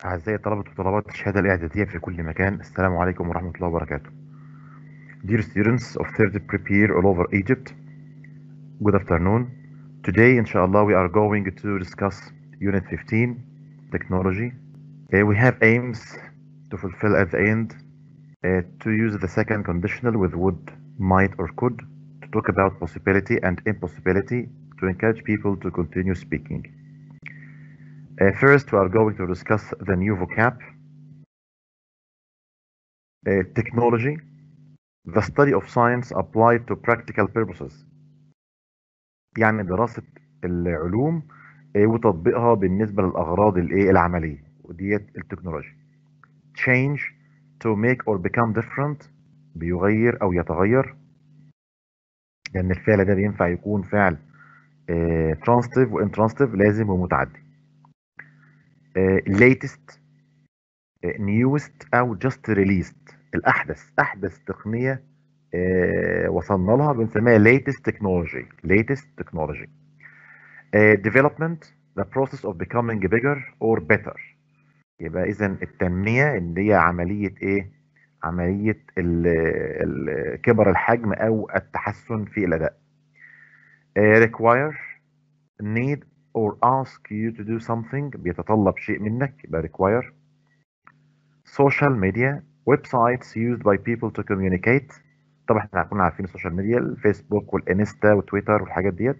أعزائي طلبة وطلبات الشهادة الإعدادية في كل مكان السلام عليكم ورحمة الله وبركاته Dear students of third prepare all over Egypt Good afternoon Today inshallah we are going to discuss Unit 15 Technology Uh, We have aims to fulfill at the end uh, to use the second conditional with would, might or could to talk about possibility and impossibility to encourage people to continue speaking Uh, first, we are going to discuss the new vocab. Uh, technology, the study of science applied to practical purposes. يعني دراسة العلوم uh, وتطبيقها بالنسبة للأغراض الإيه العملية وديت التكنولوجيا. Change to make or become different بيغير أو يتغير لأن الفعل ده بينفع يكون فعل uh, transitive وintransitive لازم ومتعدي. latest newest او just released الاحدث احدث تقنيه uh, وصلنا لها بنسميها latest technology latest technology uh, development the process of becoming bigger or better يبقى اذا التنميه اللي هي عمليه ايه عمليه ال ال كبر الحجم او التحسن في الاداء uh, require need or ask you to do something بيتطلب شيء منك يبقى require social media websites used by people to communicate طبعا احنا كنا عارفين السوشيال ميديا الفيسبوك والانستا وتويتر والحاجات ديت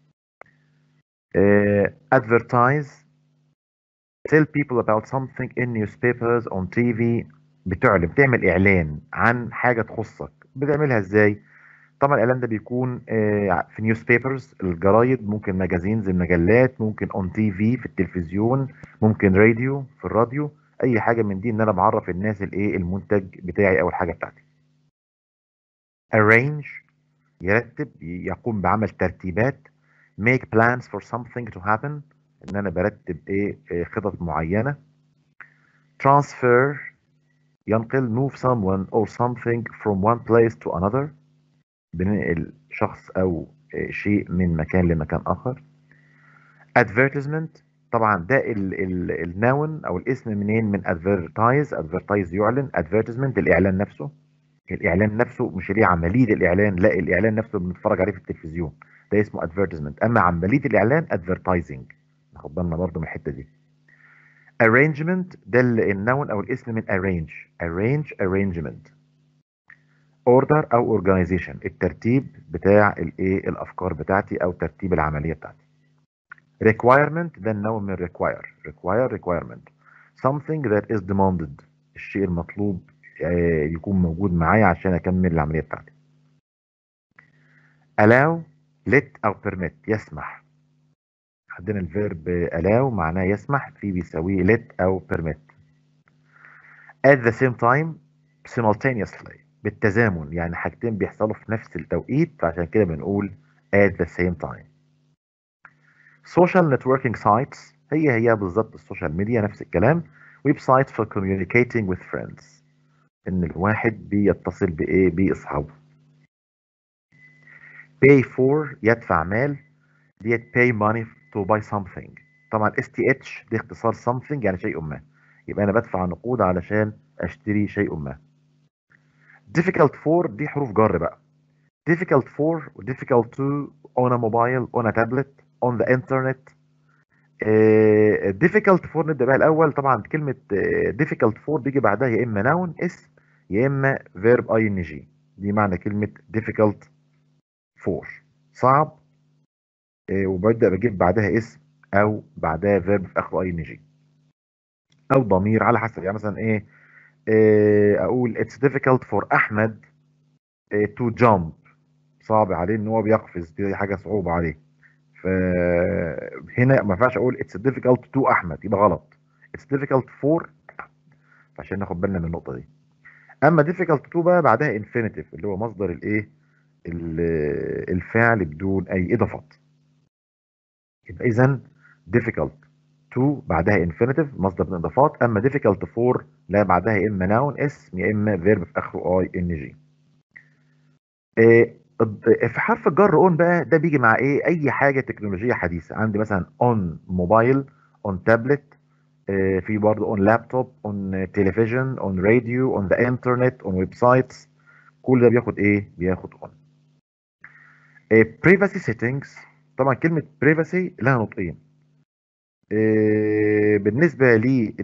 uh, advertise tell people about something in newspapers on TV بتعلن بتعمل اعلان عن حاجه تخصك بتعملها ازاي طبعا الاعلان ده بيكون في نيوز بيبرز الجرايد ممكن ماجازينز المجلات ممكن اون تي في في التلفزيون ممكن راديو في الراديو اي حاجه من دي ان انا بعرف الناس الايه المنتج بتاعي او الحاجه بتاعتي arrange يرتب يقوم بعمل ترتيبات make plans for something to happen ان انا برتب ايه خطط معينه transfer ينقل move someone or something from one place to another بننقل شخص او شيء من مكان لمكان اخر advertisement طبعا ده النون او الاسم منين من advertise advertise يعلن advertisement الاعلان نفسه الاعلان نفسه مش ليه عمليه الاعلان لا الاعلان نفسه بنتفرج عليه في التلفزيون ده اسمه advertisement اما عمليه الاعلان advertising ناخد بالنا برضه من الحته دي arrangement ده النون او الاسم من arrange arrange arrangement order او organization الترتيب بتاع الايه الافكار بتاعتي او ترتيب العمليه بتاعتي requirement ده النوع من require require requirement something that is demanded الشيء المطلوب يكون موجود معايا عشان اكمل العمليه بتاعتي allow let او permit يسمح عندنا الفيرب allow معناه يسمح في بيساويه let او permit at the same time simultaneously بالتزامن يعني حاجتين بيحصلوا في نفس التوقيت فعشان كده بنقول at the same time social networking sites هي هي بالظبط السوشيال ميديا نفس الكلام ويب سايت for communicating with friends ان الواحد بيتصل بايه باصحابه pay for يدفع مال ديت pay money to buy something طبعا اس تي اتش دي اختصار something يعني شيء ما يبقى انا بدفع نقود علشان اشتري شيء ما difficult for دي حروف جر بقى difficult for و difficult to on a mobile on a tablet on the internet uh, difficult for نبدأ بقى الأول طبعا كلمة uh, difficult for بيجي بعدها يا إما noun اسم يا إما verb ing دي معنى كلمة difficult for صعب uh, وببدأ بجيب بعدها اسم أو بعدها verb في آخره ing أو ضمير على حسب يعني مثلا إيه اقول it's difficult for احمد to jump صعب عليه ان هو بيقفز دي حاجه صعوبه عليه فهنا ما ينفعش اقول it's difficult to احمد يبقى غلط it's difficult for عشان ناخد بالنا من النقطه دي اما difficult to بقى بعدها infinitive اللي هو مصدر الايه الفعل بدون اي اضافات يبقى اذا difficult to بعدها infinitive مصدر من اضافات اما difficult for لا بعدها يا اما noun اسم يا اما verb في اخره اي ان جي في حرف الجر اون بقى ده بيجي مع ايه اي حاجه تكنولوجيه حديثه عندي مثلا اون موبايل اون تابلت آه، في برضه on laptop on television on radio on the internet on websites كل ده بياخد ايه بياخد on آه، privacy settings طبعا كلمة privacy لها نطقين آه، بالنسبة لي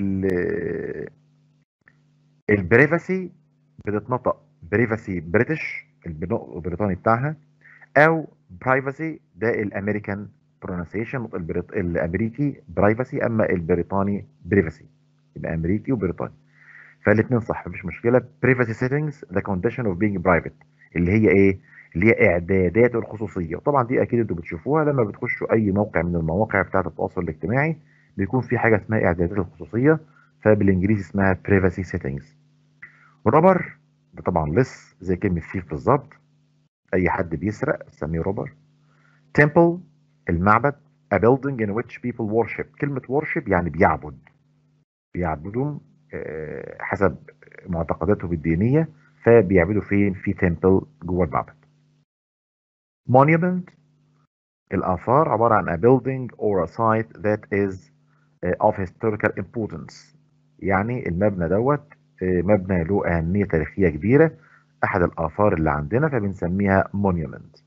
البريفاسي بتتنطق بريفاسي بريتش البريطاني بتاعها او برايفاسي ده الامريكان برونسيشن البريط... الامريكي برايفاسي اما البريطاني بريفاسي يبقى امريكي وبريطاني فالاثنين صح مفيش مشكله privacy settings the condition of being private اللي هي ايه اللي هي اعدادات الخصوصيه طبعا دي اكيد انتوا بتشوفوها لما بتخشوا اي موقع من المواقع بتاعه التواصل الاجتماعي بيكون في حاجه اسمها اعدادات الخصوصيه فبالانجليزي اسمها privacy settings رابر ده طبعا لص زي كلمه ثيف بالظبط اي حد بيسرق تسميه روبر temple المعبد a building in which people worship كلمة worship يعني بيعبد بيعبدوا آه، حسب معتقداتهم الدينية فبيعبدوا فين في temple جوه المعبد monument الآثار عبارة عن a building or a site that is uh, of historical importance يعني المبنى دوت آه، مبنى له أهمية تاريخية كبيرة أحد الآثار اللي عندنا فبنسميها monument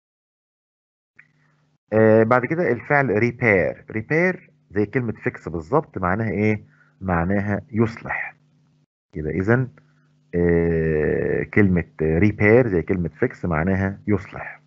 آه بعد كده الفعل ريبير ريبير زي كلمة فيكس بالظبط معناها ايه معناها يصلح يبقى اذا آه كلمة ريبير زي كلمة فيكس معناها يصلح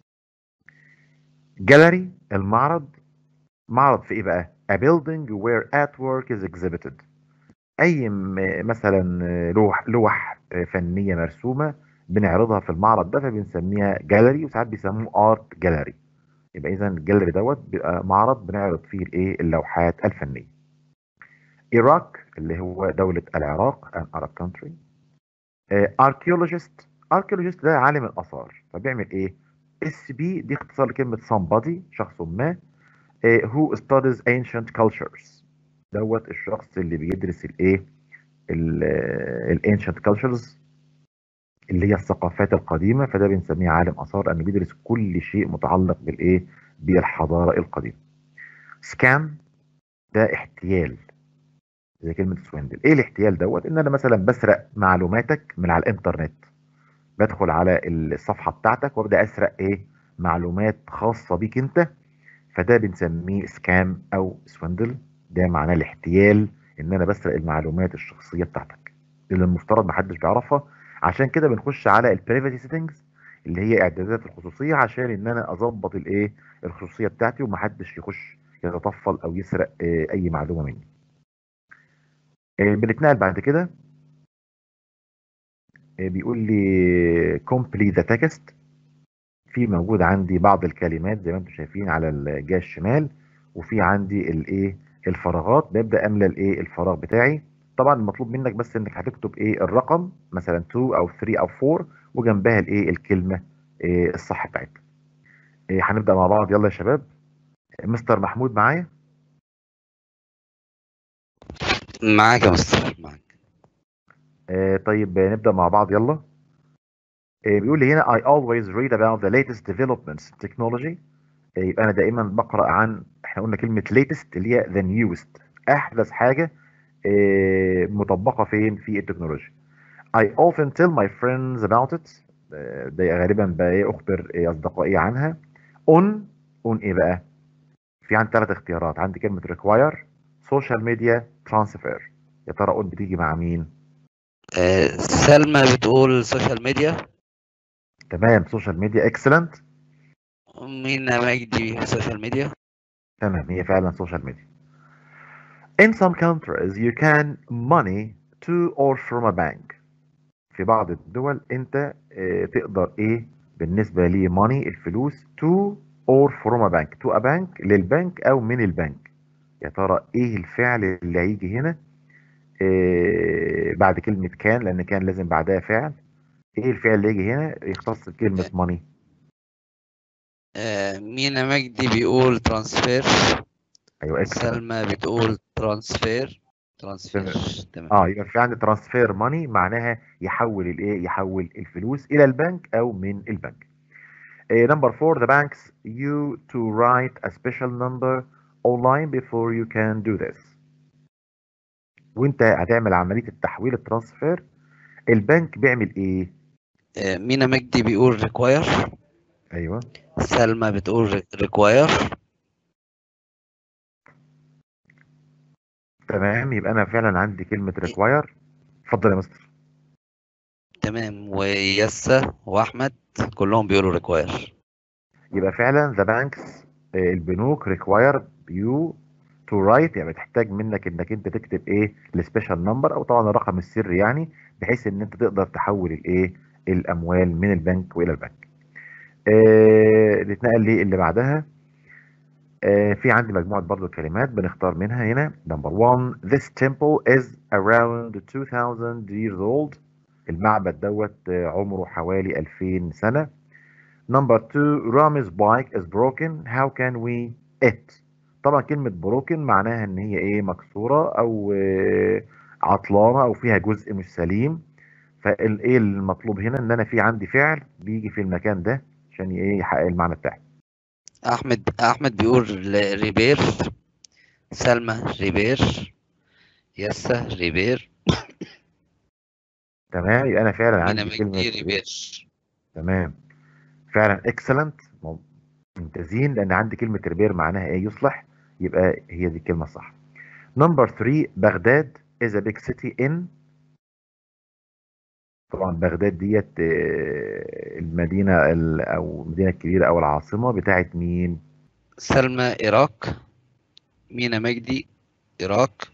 جاليري المعرض معرض في ايه بقى a building where artwork is exhibited اي م- مثلا لوح لوح فنية مرسومة بنعرضها في المعرض ده فبنسميها جاليري وساعات بيسموه ارت جاليري يبقى اذا الجاليري دوت بيبقى معرض بنعرض فيه الايه اللوحات الفنيه العراق اللي هو دوله العراق an Arab country archaeologist archaeologist ده عالم الاثار فبيعمل ايه اس بي دي اختصار لكلمه somebody شخص ما آه، who studies ancient cultures دوت الشخص اللي بيدرس الايه الانشنت cultures اللي هي الثقافات القديمة فده بنسميه عالم آثار لأنه بيدرس كل شيء متعلق بالإيه؟ بالحضارة القديمة. سكام ده احتيال زي كلمة سويندل. إيه الاحتيال دوت؟ إن أنا مثلا بسرق معلوماتك من على الإنترنت. بدخل على الصفحة بتاعتك وأبدأ أسرق إيه؟ معلومات خاصة بيك أنت فده بنسميه سكام أو سويندل ده معناه الاحتيال إن أنا بسرق المعلومات الشخصية بتاعتك اللي المفترض محدش بيعرفها عشان كده بنخش على البريفسي سيتنجز اللي هي اعدادات الخصوصيه عشان ان انا اظبط الايه الخصوصيه بتاعتي ومحدش يخش يتطفل او يسرق آه، اي معلومه مني آه، بنتنقل بعد كده آه، بيقول لي complete the text في موجود عندي بعض الكلمات زي ما انتم شايفين على الجهه الشمال وفي عندي الايه الفراغات ببدا املى الايه الفراغ بتاعي طبعا المطلوب منك بس انك هتكتب ايه الرقم مثلا 2 او 3 او 4 وجنبها الايه الكلمه إيه الصح بتاعتها إيه هنبدا مع بعض يلا يا شباب مستر محمود معايا معاك يا مستر معاك آه طيب آه، نبدا مع بعض يلا آه بيقول لي هنا I always read about the latest developments in technology آه يبقى انا دائما بقرا عن احنا قلنا كلمه latest اللي هي the newest احدث حاجه آه مطبقه فين في التكنولوجيا I often tell my friends about it آه، ده غالبا بقى اخبر آه، اصدقائي عنها on on ايه بقى في عندي ثلاث اختيارات عندي كلمه require social media transfer يا ترى on بتيجي مع مين آه، سلمى بتقول سوشيال ميديا تمام سوشيال ميديا اكسلنت مين مجدي سوشيال ميديا تمام هي فعلا سوشيال ميديا In some countries you can money to or from a bank في بعض الدول انت آه، تقدر ايه بالنسبة لي money الفلوس to or from a bank to a bank للبنك او من البنك يا ترى ايه الفعل اللي هيجي هنا آه، بعد كلمة كان لان كان لازم بعدها فعل ايه الفعل اللي يجي هنا يختص بكلمة money آه، مينا مجدي بيقول ترانسفير ايوه excellent سلمى بتقول ترانسفير ترانسفير تمام اه يبقى في عندي ترانسفير ماني معناها يحول الايه يحول الفلوس الى البنك او من البنك نمبر 4 the banks you to write a special number online before you can do this وانت هتعمل عمليه التحويل الترانسفير البنك بيعمل ايه آه، مينا مجدي بيقول require ايوه سلمى بتقول require تمام يبقى انا فعلا عندي كلمه ريكواير اتفضل يا مستر تمام ويسا واحمد كلهم بيقولوا require يبقى فعلا ذا بانكس البنوك ريكواير يو تو رايت يعني بتحتاج منك انك انت تكتب ايه السبيشال نمبر او طبعا الرقم السري يعني بحيث ان انت تقدر تحول الايه الاموال من البنك والى البنك آه نتنقل ليه اللي بعدها آه في عندي مجموعه برضو كلمات بنختار منها هنا نمبر 1 this temple is around 2000 years old المعبد دوت آه، عمره حوالي 2000 سنه نمبر 2 Rami's bike is broken how can we it طبعا كلمة broken معناها ان هي ايه مكسورة او آه، عطلانة او فيها جزء مش سليم فالايه المطلوب هنا ان انا في عندي فعل بيجي في المكان ده عشان ايه يحقق المعنى بتاعي احمد احمد بيقول ريبير سلمى ريبير يسا ريبير تمام يبقى انا فعلا مينا عندي كلمة مجدي ريبير تمام فعلا اكسلنت ممتازين لان عندي كلمة ريبير معناها ايه يصلح يبقى هي دي الكلمة الصح نمبر 3 بغداد is a big city in طبعا بغداد ديت آه، المدينة ال- او المدينة الكبيرة او العاصمة بتاعت مين سلمى إراك مينا مجدي إراك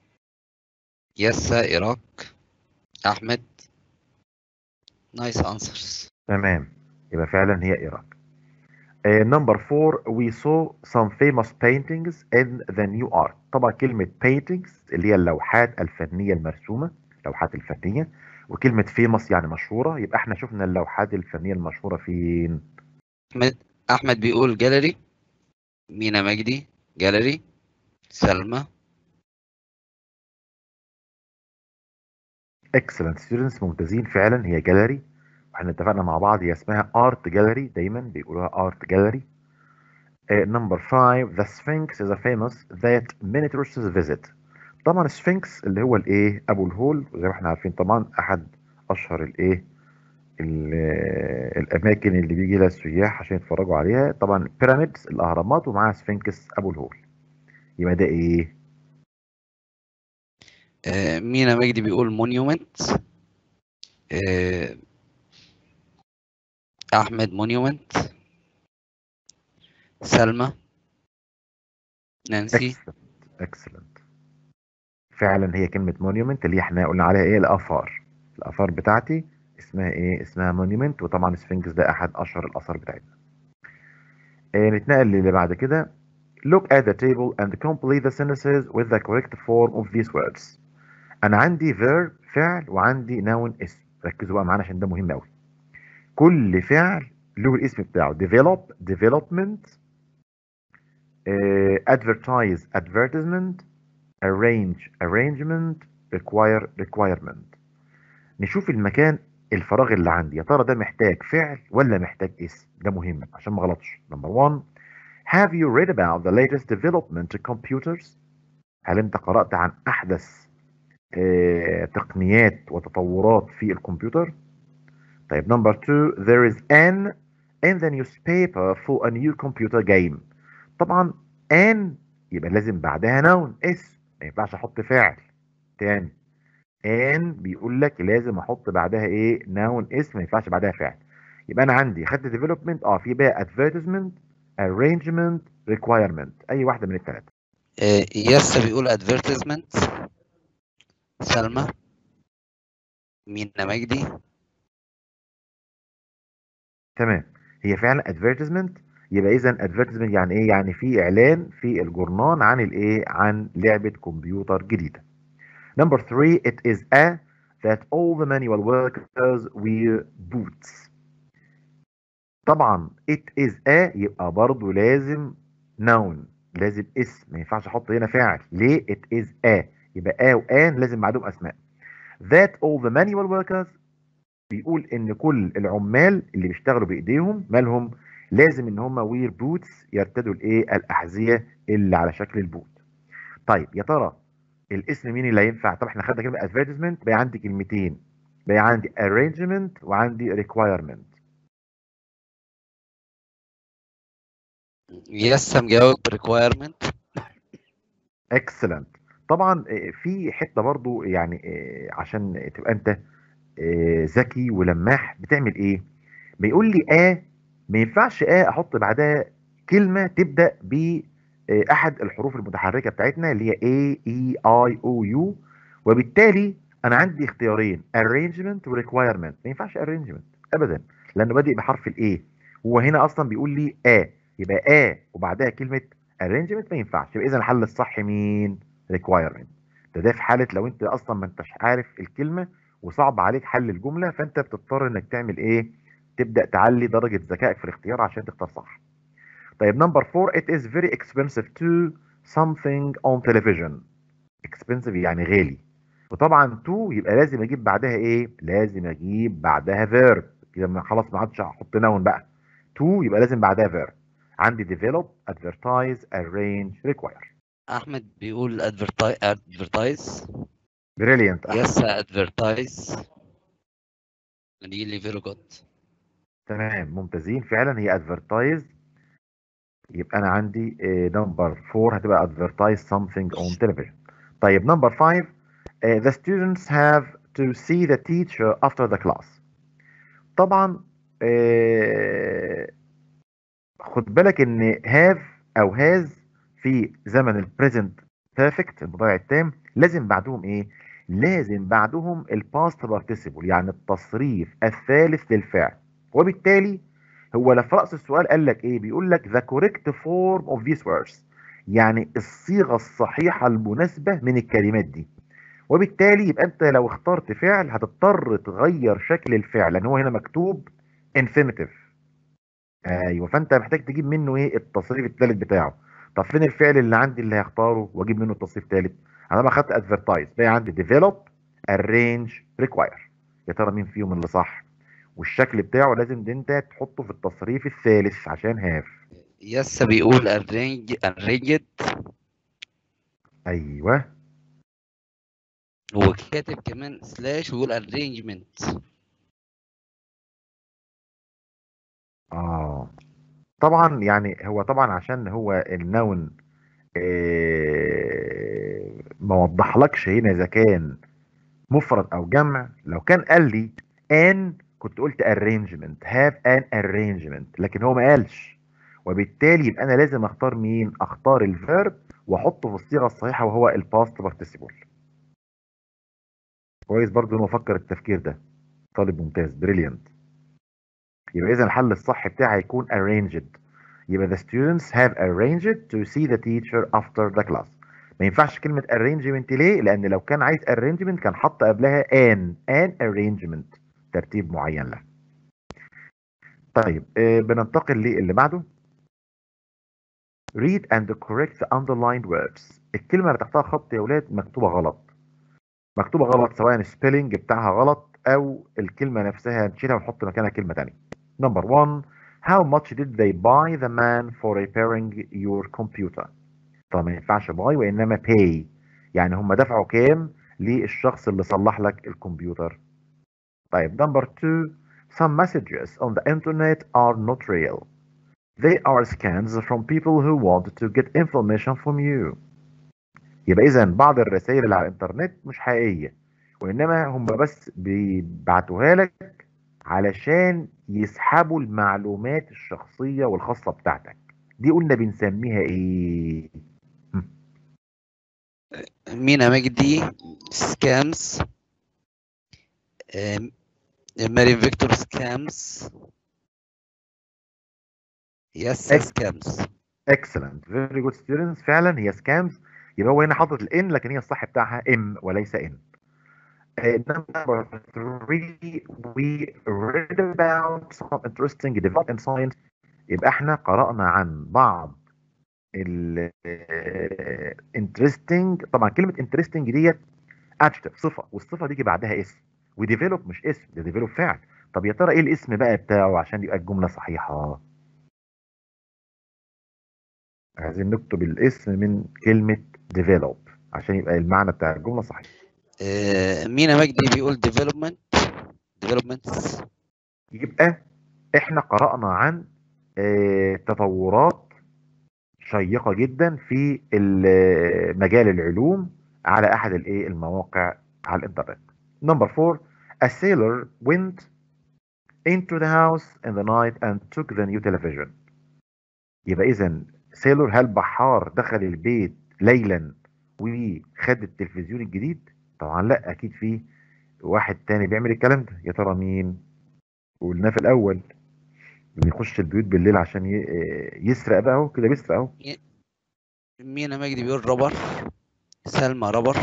يسا إراك أحمد نايس أنسرز تمام يبقى فعلا هي إيراك نمبر 4 we saw some famous paintings in the new art طبعا كلمة paintings اللي هي اللوحات الفنية المرسومة اللوحات الفنية وكلمة famous يعني مشهورة يبقى احنا شفنا اللوحات الفنية المشهورة فين أحمد أحمد بيقول جاليري مينا مجدي جاليري سلمى excellent students ممتازين فعلا هي جاليري واحنا اتفقنا مع بعض هي اسمها art gallery دايما بيقولوها art gallery نمبر 5 the sphinx is a famous that many tourists visit طبعا السفنكس اللي هو الايه ابو الهول زي ما احنا عارفين طبعا احد اشهر الايه ال- الاماكن اللي بيجي لها السياح عشان يتفرجوا عليها طبعا بيراميدز الاهرامات ومعاها سفنكس ابو الهول يبقى ده ايه آه، مينا مجدي بيقول مونيومنت أحمد مونيومنت سلمى نانسي اكسلنت اكسلنت فعلا هي كلمه مونيومنت اللي احنا قلنا عليها ايه الاثار الاثار بتاعتي اسمها ايه اسمها مونيومنت وطبعا السفنكس ده احد اشهر الاثار بتاعتنا آه، نتنقل للي بعد كده look at the table and complete the sentences with the correct form of these words انا عندي verb فعل وعندي noun اسم ركزوا بقى معانا عشان ده مهم قوي كل فعل له الاسم بتاعه develop development آه، advertise advertisement arrange arrangement require requirement نشوف المكان الفراغ اللي عندي يا ترى ده محتاج فعل ولا محتاج اسم ده مهم عشان ما غلطش نمبر 1 have you read about the latest development in computers هل انت قرأت عن احدث آه، تقنيات وتطورات في الكمبيوتر طيب نمبر 2 there is an in the newspaper for a new computer game طبعا an يبقى لازم بعدها noun اسم ما ينفعش احط فاعل تاني an بيقول لك لازم احط بعدها ايه noun اسم ما ينفعش بعدها فعل يبقى انا عندي خدت development اه في بقى advertisement arrangement requirement اي واحده من الثلاثه آه، يسا بيقول ادفيرتيزمنت سلمى مينا مجدي تمام هي فعلا advertisement يبقى اذا advertisement يعني ايه يعني في اعلان في الجورنال عن الايه عن لعبه كمبيوتر جديده number 3 it is a that all the manual workers wear boots طبعا it is a يبقى برضو لازم noun لازم اسم ما ينفعش احط هنا فاعل ليه it is a يبقى a وان لازم بعدهم اسماء that all the manual workers بيقول ان كل العمال اللي بيشتغلوا بايديهم مالهم لازم ان هم وير بوتس يرتدوا الايه الاحذيه اللي على شكل البوت طيب يا ترى الاسم مين اللي هينفع طب احنا خدنا كلمه advertisement بقى عندي كلمتين بقى عندي arrangement وعندي requirement يس مجاوب requirement excellent طبعا آه، في حته برضو يعني آه، عشان تبقى انت آه، ذكي ولماح بتعمل ايه بيقول لي اه ما ينفعش اه احط بعدها كلمه تبدا ب آه، احد الحروف المتحركه بتاعتنا اللي هي A E I O U وبالتالي انا عندي اختيارين arrangement و requirement ما ينفعش arrangement ابدا لانه بادئ بحرف الاي هو هنا اصلا بيقول لي ا يبقى ا وبعدها كلمه arrangement ما ينفعش يبقى اذا الحل الصح مين requirement ده ده في حاله لو انت اصلا ما انتش عارف الكلمه وصعب عليك حل الجمله فانت بتضطر انك تعمل ايه تبدا تعلي درجه ذكائك في الاختيار عشان تختار صح طيب نمبر 4 it is very expensive to something on television expensive يعني غالي وطبعا to يبقى لازم اجيب بعدها ايه لازم اجيب بعدها verb كده ما- خلاص ما عادش احط noun بقى to يبقى لازم بعدها verb عندي develop advertise arrange require احمد بيقول advertise advertise brilliant يس advertise really very good تمام ممتازين فعلا هي advertise يبقى انا عندي نمبر 4 هتبقى advertise something on television طيب نمبر 5 uh, the students have to see the teacher after the class طبعا آه، خد بالك ان have او has في زمن البريزنت بيرفكت المضارع التام لازم بعدهم ايه لازم بعدهم الباست بارتيسيبل يعني التصريف الثالث للفعل وبالتالي هو لا في راس السؤال قال لك ايه بيقول لك the correct form of these words يعني الصيغه الصحيحه المناسبه من الكلمات دي وبالتالي يبقى انت لو اخترت فعل هتضطر تغير شكل الفعل لان هو هنا مكتوب infinitive ايوه فانت محتاج تجيب منه ايه التصريف الثالث بتاعه طب فين الفعل اللي عندي اللي هختاره واجيب منه التصريف الثالث انا ما خدت ادفرتايز بقى عندي develop arrange require يا ترى مين فيهم اللي صح والشكل بتاعه لازم ده انت تحطه في التصريف الثالث عشان هاف يس بيقول arrange arranged ايوه وكاتب كمان سلاش ويقول arrangement اه طبعا يعني هو طبعا عشان هو النون آه، ما وضحلكش هنا اذا كان مفرد او جمع لو كان قال لي ان كنت قلت arrangement have an arrangement لكن هو ما قالش وبالتالي يبقى انا لازم اختار مين اختار الفيرب واحطه في الصيغه الصحيحه وهو الباست بارتيسيبل كويس برضو انه افكر التفكير ده طالب ممتاز بريليانت يبقى اذا الحل الصح بتاعي هيكون arranged يبقى the students have arranged to see the teacher after the class ما ينفعش كلمة arrangement ليه؟ لأن لو كان عايز arrangement كان حط قبلها an an arrangement ترتيب معين له. طيب آه بننتقل للي بعده. read and correct the underlined words. الكلمة اللي تحتها خط يا ولاد مكتوبة غلط. مكتوبة غلط سواء السبيلنج بتاعها غلط أو الكلمة نفسها نشيلها ونحط مكانها كلمة تانية. Number one How much did they buy the man for repairing your computer? طب ما ينفعش باي وانما pay يعني هم دفعوا كام للشخص اللي صلح لك الكمبيوتر طيب number two some messages on the internet are not real they are scams from people who want to get information from you يبقى اذا بعض الرسائل اللي على الانترنت مش حقيقيه وانما هم بس بيبعتوها لك علشان يسحبوا المعلومات الشخصيه والخاصه بتاعتك دي قلنا بنسميها ايه مينا مجدي سكامز مارين فيكتور سكامز يس Ex- سكامز excellent very good students فعلا هي scams يبقى هو هنا حاطط الان لكن هي الصح بتاعها ام وليس ان number three we read about some interesting development in science يبقى احنا قرأنا عن بعض ال interesting طبعا كلمة interesting ديت adjective صفة والصفة دي بعدها اسم وديفلوب مش اسم ده ديفلوب فعل طب يا ترى ايه الاسم بقى بتاعه عشان يبقى الجملة صحيحة عايزين نكتب الاسم من كلمة develop عشان يبقى المعنى بتاع الجمله صحيح آه، مينا مجدي بيقول development developments يبقى احنا قرأنا عن آه، تطورات شيقة جدا في ال- مجال العلوم على احد الايه المواقع على الانترنت. Number four, a sailor went into the house in the night and took the new television. يبقى اذا sailor هل بحار دخل البيت ليلا وخد التلفزيون الجديد؟ طبعا لا اكيد في واحد تاني بيعمل الكلام ده يا ترى مين؟ قلناه في الاول اللي يخش البيوت بالليل عشان ي- يسرق بقى اهو كده بيسرق اهو مينا مجدي بيقول ربر سلمى ربر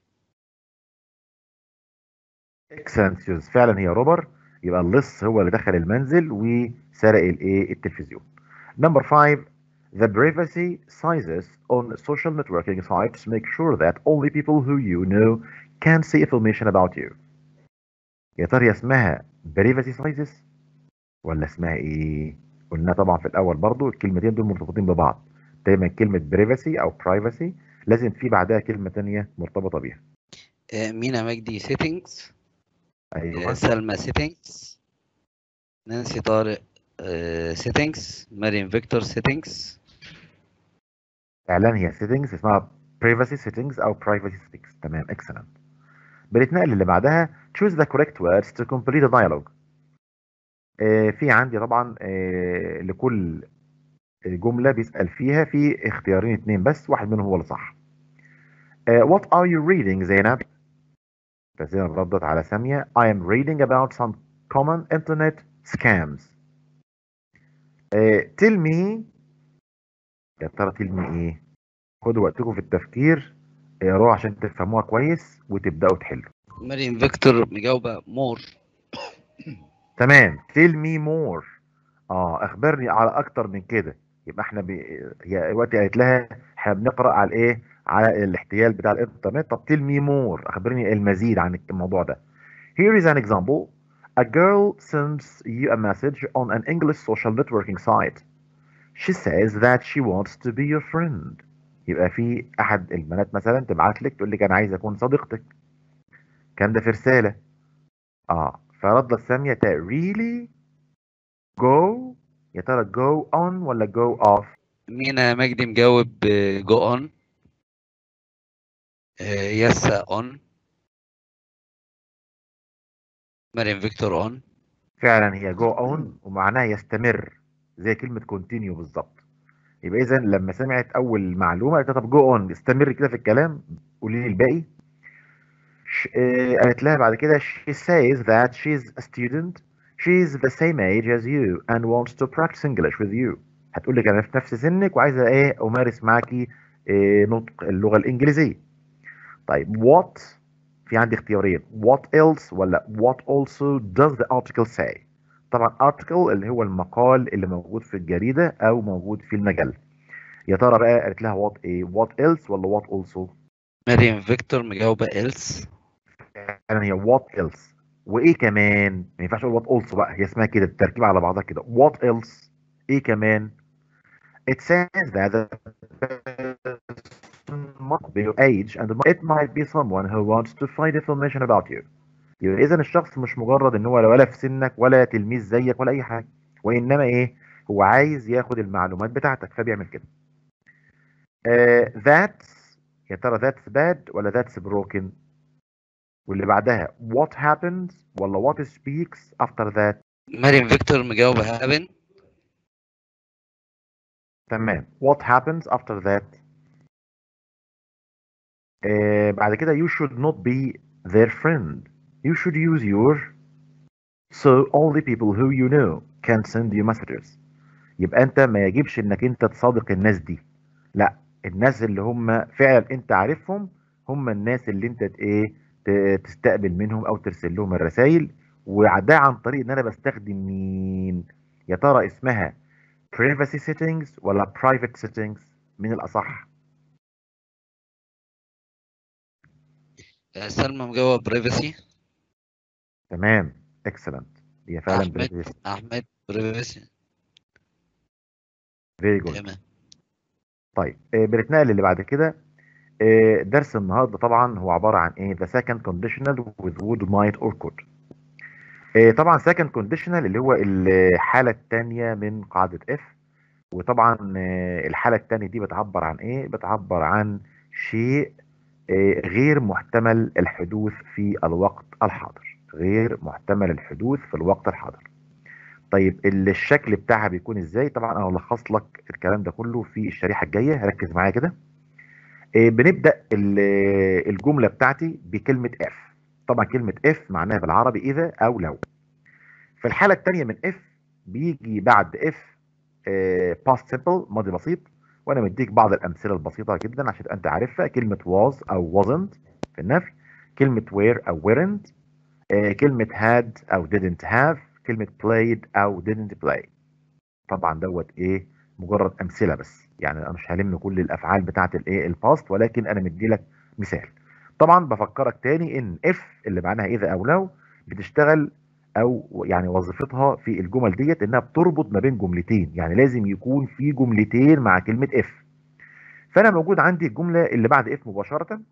اكسنسيوس فعلا هي روبر يبقى اللص هو اللي دخل المنزل وسرق الايه التلفزيون نمبر 5 The privacy sizes on social networking sites make sure that only people who you know can see information about you. يا ترى هي اسمها privacy sizes ولا اسمها ايه؟ قلنا طبعا في الاول برضو الكلمتين دول مرتبطين ببعض. دايما كلمة privacy او privacy لازم في بعدها كلمة تانية مرتبطة بيها. آه، مينا مجدي settings آه، ايوه سلمى settings نانسي طارق آه، settings مريم فيكتور settings فعلا هي settings اسمها privacy settings او privacy settings تمام excellent بنتنقل اللي بعدها choose the correct words to complete a dialogue آه في عندي طبعا آه لكل جملة بيسأل فيها في اختيارين اتنين بس واحد منهم هو اللي صح آه what are you reading زينب فزينب ردت على سامية I am reading about some common internet scams آه tell me يا ترى tell me ايه خدوا وقتكم في التفكير اقروها عشان تفهموها كويس وتبداوا تحلوا مريم فيكتور مجاوبة مور تمام tell me more اه اخبرني على اكتر من كده يبقى احنا ب... هي دلوقتي قالت لها احنا بنقرا على الايه على الاحتيال بتاع الانترنت طب tell me more اخبرني المزيد عن الموضوع ده here is an example a girl sends you a message on an English social networking site she says that she wants to be your friend يبقى في احد البنات مثلا تبعت لك تقول لك انا عايز اكون صديقتك كان ده في رساله اه فردت ساميه تا really go يا ترى go on ولا go off مينا مجدي مجاوب جو اون يس اون مريم فيكتور اون فعلا هي go on ومعناها يستمر زي كلمه continue بالظبط يبقى اذا لما سمعت اول معلومه قالت لها طب جو اون استمر كده في الكلام قولي لي الباقي ش- آه، قالت لها بعد كده she says that she's a student she's the same age as you and wants to practice English with you هتقول لك انا في نفس سنك وعايزه ايه امارس معاكي آه، نطق اللغه الانجليزيه طيب what في عندي اختيارين what else ولا what also does the article say طبعا article اللي هو المقال اللي موجود في الجريده او موجود في المجله يا ترى بقى قالت لها what ايه what else ولا what also مريم فيكتور مجاوبة إلس فعلا هي what else وايه كمان ما ينفعش اقول what also بقى هي اسمها كده التركيب على بعضها كده what else ايه كمان it says that the person must be your age and it might be someone who wants to find information about you يبقى اذا الشخص مش مجرد ان هو ولا في سنك ولا تلميذ زيك ولا اي حاجه وانما ايه هو عايز ياخد المعلومات بتاعتك فبيعمل كده uh, that's يا ترى that's bad ولا that's broken واللي بعدها what happens ولا what speaks after that مريم فيكتور مجاوبة هابن تمام what happens after that آه بعد كده you should not be their friend you should use your so only people who you know can send you messages يبقى انت ما يجبش انك انت تصادق الناس دي لا الناس اللي هم فعلا انت عارفهم هم الناس اللي انت ت- ايه ت- تستقبل منهم او ترسل لهم الرسائل وده عن طريق ان انا بستخدم مين يا ترى اسمها privacy settings ولا private settings من الاصح سلمى مجاوبة بريفسي تمام excellent هي فعلا أحمد. privacy أحمد بريفسي very good تمام طيب آه، بنتنقل اللي بعد كده آه، درس النهارده طبعا هو عباره عن ايه the second conditional with would might or could آه، طبعا second conditional اللي هو الحاله الثانيه من قاعده if وطبعا آه، الحاله الثانيه دي بتعبر عن ايه بتعبر عن شيء آه، غير محتمل الحدوث في الوقت الحاضر غير محتمل الحدوث في الوقت الحاضر طيب ال- الشكل بتاعها بيكون ازاي طبعا انا هلخص لك الكلام ده كله في الشريحه الجايه ركز معايا كده آه، بنبدا ال- الجمله بتاعتي بكلمه اف طبعا كلمه اف معناها بالعربي اذا او لو في الحاله الثانيه من اف بيجي بعد اف باست سيمبل ماضي بسيط وانا مديك بعض الامثله البسيطه جدا عشان انت عارفها كلمه was او wasn't في النفي كلمه were او weren't آه، كلمه had او didn't have كلمه played او didn't play طبعا دوت ايه مجرد امثله بس يعني انا مش هلم كل الافعال بتاعه الايه الباست ولكن انا مدي لك مثال طبعا بفكرك تاني ان اف اللي معناها اذا او لو بتشتغل او يعني وظيفتها في الجمل ديت انها بتربط ما بين جملتين يعني لازم يكون في جملتين مع كلمه اف فانا موجود عندي الجمله اللي بعد اف مباشره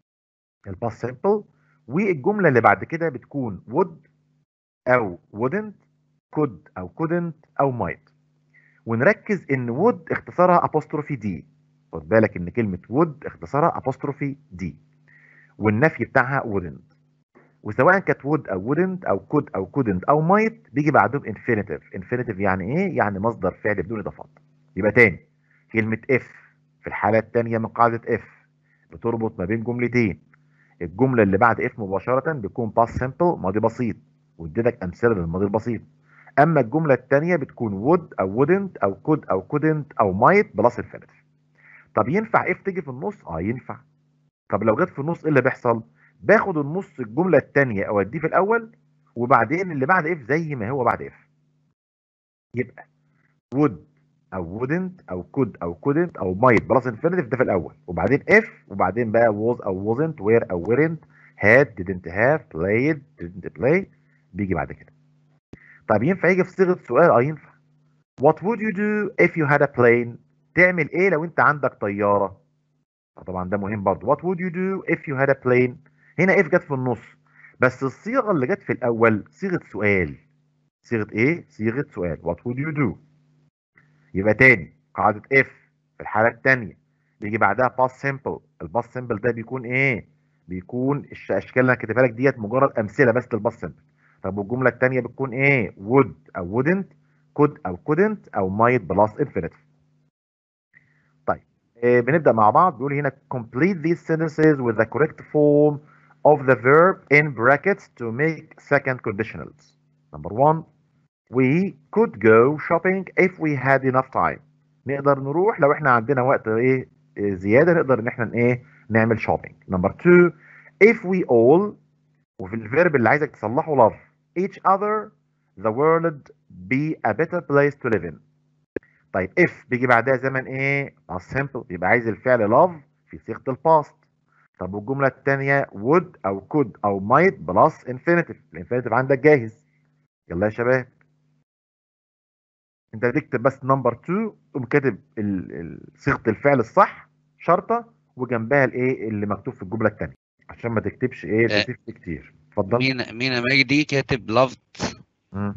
الباست سيمبل والجمله اللي بعد كده بتكون would او wouldn't could او couldn't او might ونركز ان would اختصارها apostrophe دي خد بالك ان كلمه would اختصارها apostrophe دي والنفي بتاعها wouldn't وسواء كانت would او wouldn't او could او couldn't او might بيجي بعدهم infinitive infinitive يعني ايه يعني مصدر فعل بدون اضافات يبقى تاني كلمه if في الحاله الثانيه من قاعده if بتربط ما بين جملتين الجمله اللي بعد if مباشره بيكون past simple ماضي بسيط واديتك امثله للماضي البسيط اما الجمله الثانيه بتكون would او wouldn't او could او couldn't او might بلس infinitive طب ينفع if تيجي في النص اه ينفع طب لو جت في النص ايه اللي بيحصل باخد النص الجمله الثانيه اوديه في الاول وبعدين اللي بعد if زي ما هو بعد if يبقى would او wouldn't او could او couldn't او might بلس infinitive ده في الاول وبعدين if وبعدين بقى was او wasn't were او weren't had didn't have played didn't play بيجي بعد كده طيب ينفع يجي في صيغه سؤال اه ينفع what would you do if you had a plane تعمل ايه لو انت عندك طياره طبعا ده مهم برضه what would you do if you had a plane هنا if جت في النص بس الصيغه اللي جت في الاول صيغه سؤال صيغه ايه صيغه سؤال what would you do يبقى تاني قاعده if في الحاله الثانيه بيجي بعدها past simple الباست simple ده بيكون ايه بيكون الش- الاشكال اللي انا كاتبها لك ديت مجرد امثله بس للباست simple طب والجمله الثانيه بتكون ايه would او wouldn't could او couldn't او might بلس infinitive طيب آه، بنبدا مع بعض بيقول هنا complete these sentences with the correct form of the verb in brackets to make second conditionals number one we could go shopping if we had enough time نقدر نروح لو احنا عندنا وقت ايه إيه زياده نقدر ان احنا ايه نعمل shopping number two if we all وفي الفيرب اللي عايزك تصلحه love each other the world be a better place to live in طيب if بيجي بعدها زمن ايه past simple يبقى عايز الفعل love في صيغه الباست طب والجمله الثانيه would او could او might بلس infinitive الانفينيتيف عندك جاهز يلا يا شباب انت تكتب بس نمبر 2 تقوم كاتب ال- ال- صيغه الفعل الصح شرطه وجنبها الايه اللي مكتوب في الجمله الثانيه عشان ما تكتبش ايه آه. بتكتب كتير اتفضل مينا مينا مجدي كاتب loved مم.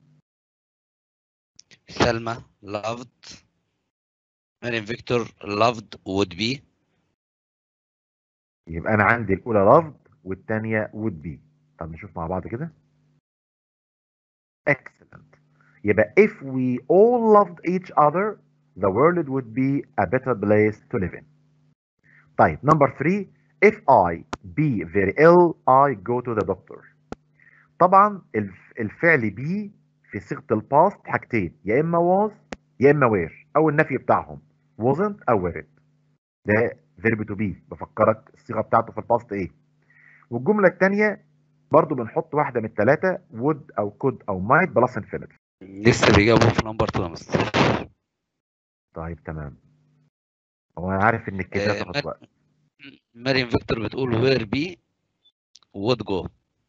سلمى loved مريم فيكتور loved would be يبقى انا عندي الاولى loved والثانيه would be طب نشوف مع بعض كده excellent يبقى if we all loved each other the world would be a better place to live in طيب number three if I be very ill I go to the doctor طبعا الف- الفعل be في صيغه الباست حاجتين يا اما was يا اما were او النفي بتاعهم wasn't او weren't ده verb to be بفكرك الصيغه بتاعته في الباست ايه والجمله الثانيه برضو بنحط واحده من الثلاثه would او could او might بلس infinitive لسه بيجاوبوا في نمبر 2 يا مستر طيب تمام هو انا عارف ان الكتابه آه، تاخد وقت مريم فيكتور بتقول where be would go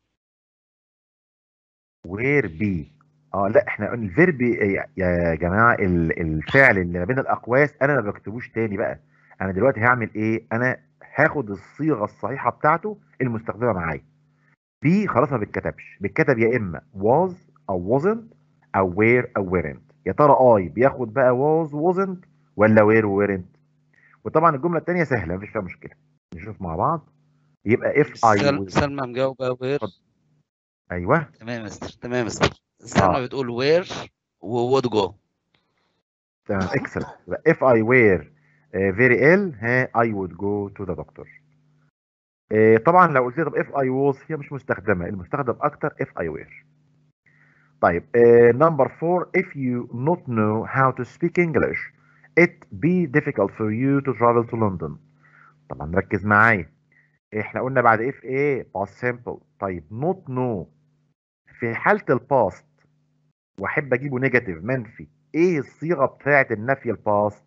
وير بي اه لا احنا الفيرب يا يا جماعه ال- الفعل اللي ما بين الاقواس انا ما بكتبوش تاني بقى انا دلوقتي هعمل ايه انا هاخد الصيغه الصحيحه بتاعته المستخدمه معايا بي خلاص ما بيتكتبش بيتكتب يا اما was او wasn't او were او weren't يا ترى اي بياخد بقى was wasn't ولا were weren't وطبعا الجمله الثانيه سهله مفيش فيها مشكله نشوف مع بعض يبقى if I سل... was سلمى مجاوبة وير ايوه تمام يا مستر تمام يا مستر سلمى آه. بتقول وير وود جو تمام excellent يبقى if I were uh, very ill ها I would go to the doctor آه، طبعا لو قلت لي طب if I was هي مش مستخدمه المستخدم اكتر if I were طيب نمبر 4 if you not know how to speak English it be difficult for you to travel to London طبعا ركز معايا احنا قلنا بعد if ايه past simple طيب not know في حالة الباست واحب اجيبه نيجاتيف منفي ايه الصيغة بتاعة النفي الباست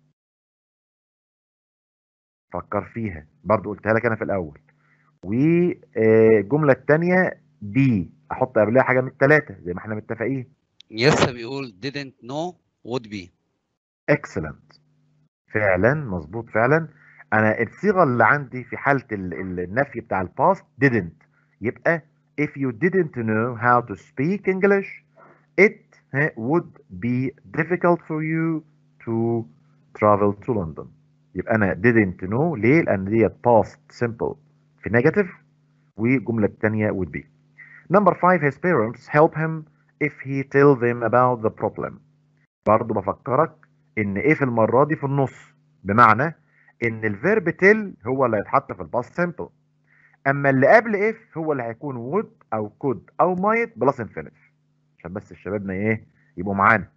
فكر فيها برضو قلتها لك انا في الاول والجملة التانية بي احط قبلها حاجة من التلاتة زي ما احنا متفقين يسا بيقول didn't know would be excellent فعلا مظبوط فعلا انا الصيغه اللي عندي في حاله ال- ال- النفي بتاع الباست didn't يبقى if you didn't know how to speak English it eh, would be difficult for you to travel to London يبقى انا didn't know ليه لان دي past simple في negative والجمله الثانيه would be number five his parents help him if he tell them about the problem برضه بفكرك ان ايه في المره دي في النص بمعنى ان الفيرب تيل هو اللي هيتحط في الباست سيمبل اما اللي قبل اف هو اللي هيكون وود او كود او مايت بلس انفينيتيف عشان بس الشبابنا ايه يبقوا معانا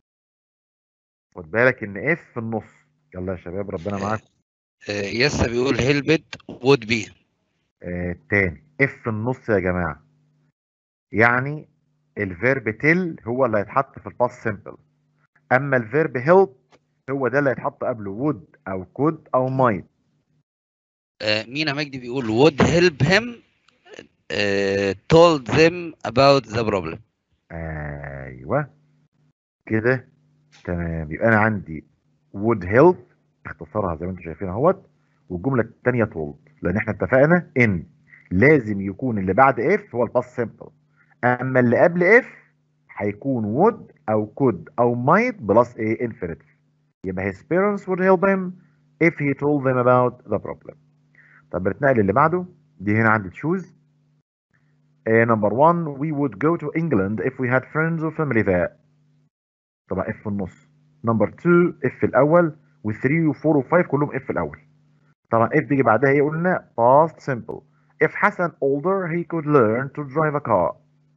خد بالك ان اف في النص يلا يا شباب ربنا معاكم آه، يسا بيقول helped would be آه تاني اف في النص يا جماعه يعني الفيرب تيل هو اللي هيتحط في الباست سيمبل اما الفيرب هيلب هو ده اللي هيتحط قبله وود او كود او مايت آه، مينا مجدي بيقول would help him آه، told them about the problem ايوه كده تمام يبقى انا عندي would help اختصارها زي ما انتم شايفين اهوت والجمله الثانيه told لان احنا اتفقنا ان لازم يكون اللي بعد if هو الباست سيمبل اما اللي قبل if هيكون would او could او might بلس ايه infinitive يبقى his parents would help him if he told them about the problem طب بنتنقل اللي بعده دي هنا عندي choose Uh, number one, we would go to England if we had friends or family there. طبعا F في النص. Number two, F في الأول و 3 و 4 و 5 كلهم F في الأول. طبعا F بيجي بعدها ايه قلنا past simple. If حسن older he could learn to drive a car.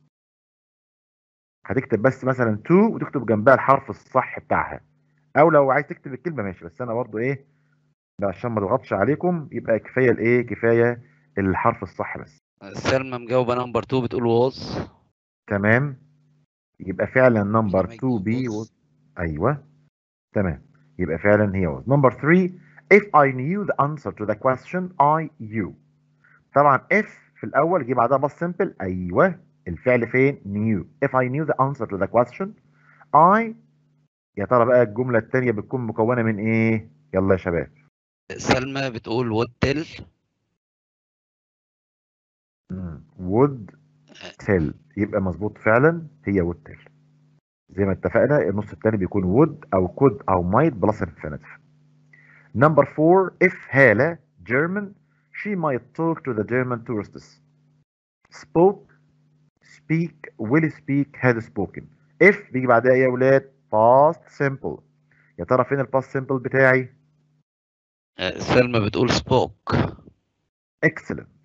هتكتب بس مثلا to وتكتب جنبها الحرف الصح بتاعها. أو لو عايز تكتب الكلمة ماشي بس أنا برضو ايه عشان ما اضغطش عليكم يبقى كفاية الايه كفاية الحرف الصح بس. سلمى مجاوبة نمبر 2 بتقول was تمام يبقى فعلا نمبر مينا 2 مجدي بي was. ايوه تمام يبقى فعلا هي was نمبر 3 if I knew the answer to the question I you طبعا if في الاول جه بعدها بس simple ايوه الفعل فين knew if I knew the answer to the question I يا ترى بقى الجملة التانية بتكون مكونة من ايه يلا يا شباب سلمى بتقول would tell مم. would tell يبقى مظبوط فعلا هي would tell زي ما اتفقنا النص التاني بيكون would او could او might بلس infinitive number four if هالة German she might talk to the German tourists spoke speak will speak had spoken if بيجي بعدها ايه يا ولاد past simple يا ترى فين الباست simple بتاعي آه، سلمى بتقول spoke excellent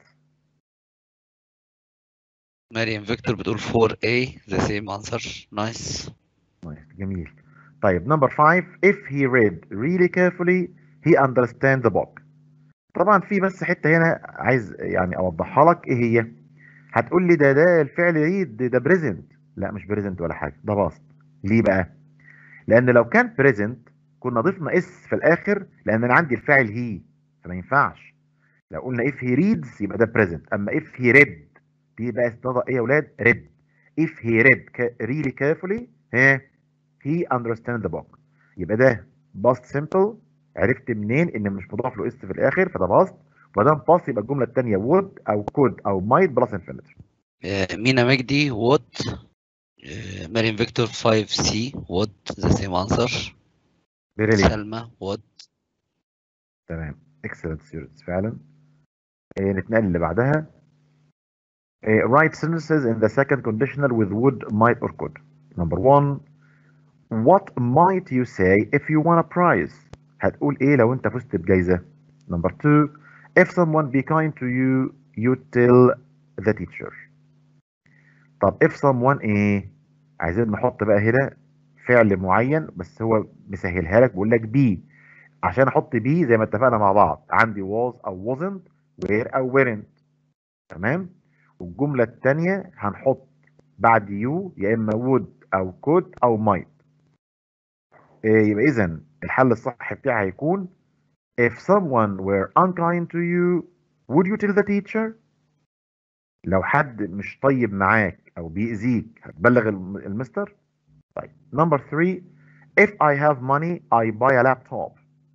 مريم فيكتور بتقول 4A the same answer nice Nice. جميل طيب number five if he read really carefully he understand the book طبعا في بس حته هنا عايز يعني اوضحها لك ايه هي هتقول لي ده ده الفعل ريد ده بريزنت لا مش بريزنت ولا حاجه ده باست ليه بقى لان لو كان بريزنت كنا ضفنا اس في الاخر لان انا عندي الفاعل هي فما ينفعش لو قلنا if he reads يبقى ده present اما if he read دي بقى استضاء ايه يا اولاد read if he read ca- really carefully ها he understand the book يبقى ده past simple عرفت منين ان مش مضاف له اس في الاخر فده باست وما دام باست يبقى الجمله الثانيه would او could او might بلس انفينيتيف آه، مينا مجدي would آه، مريم فيكتور 5C would the same answer فيري سلمى would تمام اكسلنت ستودنتس فعلا إيه نتنقل اللي بعدها إيه write sentences in the second conditional with would might or could number one what might you say if you won a prize هتقول ايه لو انت فزت بجائزة number two if someone be kind to you you tell the teacher طب if someone ايه عايزين نحط بقى هنا فعل معين بس هو مسهلها لك بيقول لك be عشان احط بي زي ما اتفقنا مع بعض عندي was او wasn't were او weren't تمام والجملة التانية هنحط بعد you يا اما would او could او might إيه يبقى اذا الحل الصح بتاعي هيكون if someone were unkind to you would you tell the teacher لو حد مش طيب معاك او بيأذيك هتبلغ الم- المستر طيب number three if I have money I buy a laptop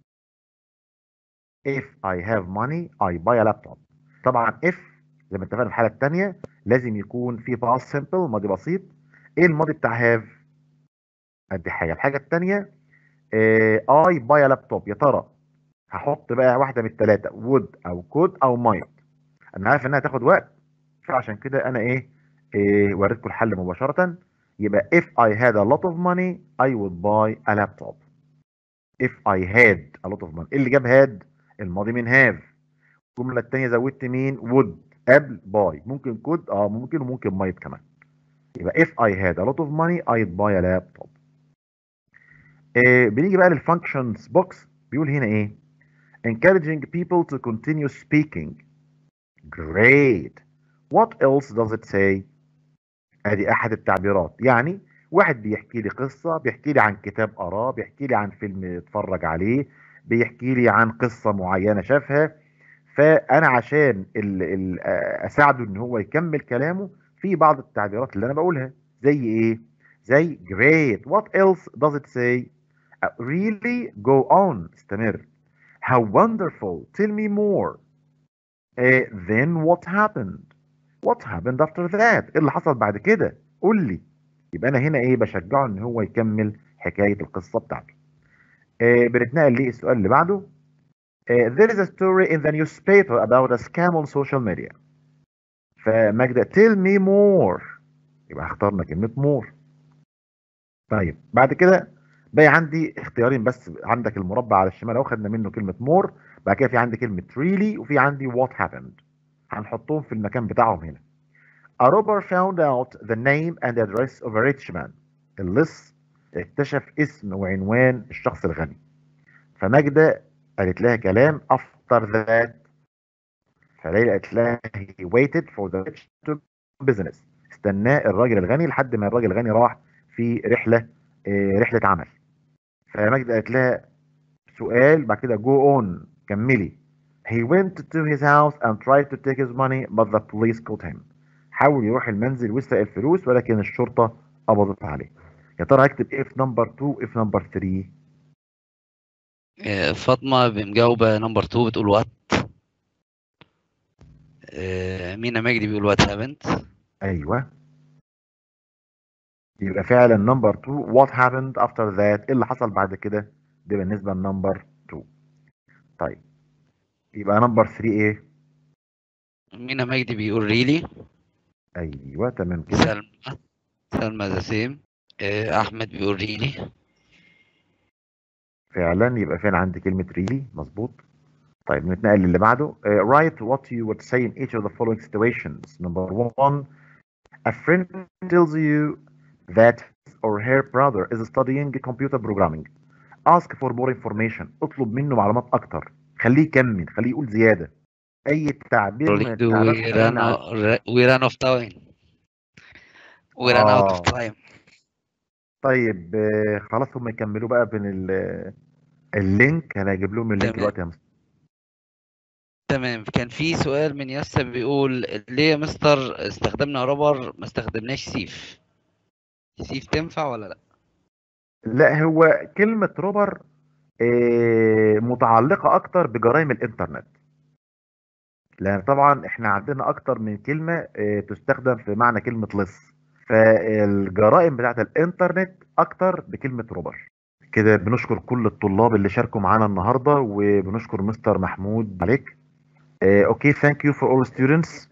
if I have money I buy a laptop طبعا if زي ما اتفقنا في الحالة التانية لازم يكون في past simple ماضي بسيط ايه الماضي بتاع have ادي حاجة الحاجة التانية آه I buy a laptop يا ترى هحط بقى واحدة من التلاتة would او could او might انا عارف انها تاخد وقت فعشان كده انا ايه, إيه وريتكم الحل مباشرة يبقى if I had a lot of money I would buy a laptop if I had a lot of money إيه اللي جاب had الماضي من have الجملة التانية زودت مين would قبل buy ممكن could اه ممكن وممكن might كمان يبقى if I had a lot of money I'd buy a laptop إيه بنيجي بقى للfunctions box بيقول هنا ايه encouraging people to continue speaking great what else does it say ادي احد التعبيرات يعني واحد بيحكي لي قصة بيحكي لي عن كتاب قراه بيحكي لي عن فيلم اتفرج عليه بيحكي لي عن قصة معينة شافها فانا عشان ال ال اساعده ان هو يكمل كلامه في بعض التعبيرات اللي انا بقولها زي ايه زي great what else does it say Uh, really go on استمر how wonderful tell me more uh, then what happened what happened after that ايه اللي حصل بعد كده قول لي يبقى انا هنا ايه بشجعه ان هو يكمل حكايه القصه بتاعته آه بنتنقل للسؤال اللي بعده آه there is a story in the newspaper about a scam on social media فماجدة tell me more يبقى اخترنا كلمه more طيب بعد كده باقي عندي اختيارين بس عندك المربع على الشمال اهو خدنا منه كلمه more بعد كده في عندي كلمه really وفي عندي what happened هنحطهم في المكان بتاعهم هنا A robber found out the name and address of a rich man. اللص اكتشف اسم وعنوان الشخص الغني. فماجدة قالت لها كلام after that. فليلى قالت لها he waited for the rich to business. استناه الراجل الغني لحد ما الراجل الغني راح في رحلة آه، رحلة عمل. فماجدة قالت لها سؤال بعد كده go on كملي. He went to his house and tried to take his money but the police caught him. حاول يروح المنزل ويسرق الفلوس ولكن الشرطة قبضت عليه. يا ترى هكتب ايه في نمبر 2 ايه في نمبر 3 آه، فاطمة مجاوبة نمبر 2 بتقول وات مينا مجدي بيقول وات هابنت ايوه يبقى فعلا نمبر 2 what happened after that ايه اللي حصل بعد كده ده بالنسبة لنمبر 2 طيب يبقى نمبر 3 ايه مينا مجدي بيقول ريلي ايوه تمام كده سلمى سلمى ذا سيم احمد بيقول ريلي فعلا يبقى فين عندي كلمة really مظبوط طيب نتنقل للي بعده uh, write what you would say in each of the following situations number one a friend tells you that his or her brother is studying computer programming ask for more information اطلب منه معلومات اكتر خليه يكمل خليه يقول زيادة اي تعبير من التعبيرات we اللي ran, قلنا عنها. we ran off time we ran out of آه. time طيب آه، خلاص هم يكملوا بقى بين ال- اللينك انا هجيب لهم اللينك تمام. دلوقتي يا مستر تمام كان في سؤال من ياسر بيقول ليه يا مستر استخدمنا رابر ما استخدمناش سيف سيف تنفع ولا لا لا هو كلمة روبر آه، متعلقة أكتر بجرائم الإنترنت لأن طبعا إحنا عندنا أكتر من كلمة آه، تستخدم في معنى كلمة لص فالجرائم بتاعت الإنترنت أكتر بكلمة روبر كده بنشكر كل الطلاب اللي شاركوا معانا النهاردة وبنشكر مستر محمود عليك Uh, okay, thank you for all students.